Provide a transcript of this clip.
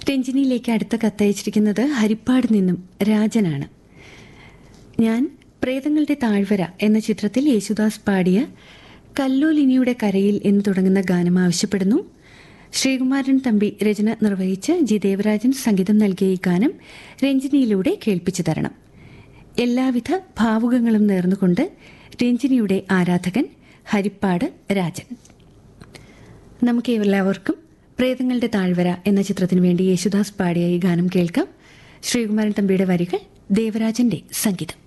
രഞ്ജിനിയിലേക്ക് അടുത്ത കത്തയച്ചിരിക്കുന്നത് ഹരിപ്പാട് നിന്നും രാജനാണ് ഞാൻ പ്രേതങ്ങളുടെ താഴ്വര എന്ന ചിത്രത്തിൽ യേശുദാസ് പാടിയ കല്ലോലിനിയുടെ കരയിൽ എന്ന് തുടങ്ങുന്ന ഗാനം ആവശ്യപ്പെടുന്നു ശ്രീകുമാരൻ തമ്പി രചന നിർവഹിച്ച് ജി ദേവരാജൻ സംഗീതം നൽകിയ ഈ ഗാനം രഞ്ജിനിയിലൂടെ കേൾപ്പിച്ചു തരണം എല്ലാവിധ ഭാവുകങ്ങളും നേർന്നുകൊണ്ട് രഞ്ജിനിയുടെ ആരാധകൻ ഹരിപ്പാട് രാജൻ നമുക്ക് എല്ലാവർക്കും പ്രേതങ്ങളുടെ താഴ്വര എന്ന ചിത്രത്തിനു വേണ്ടി യേശുദാസ് പാടിയ ഈ ഗാനം കേൾക്കാം ശ്രീകുമാരൻ തമ്പിയുടെ വരികൾ ദേവരാജന്റെ സംഗീതം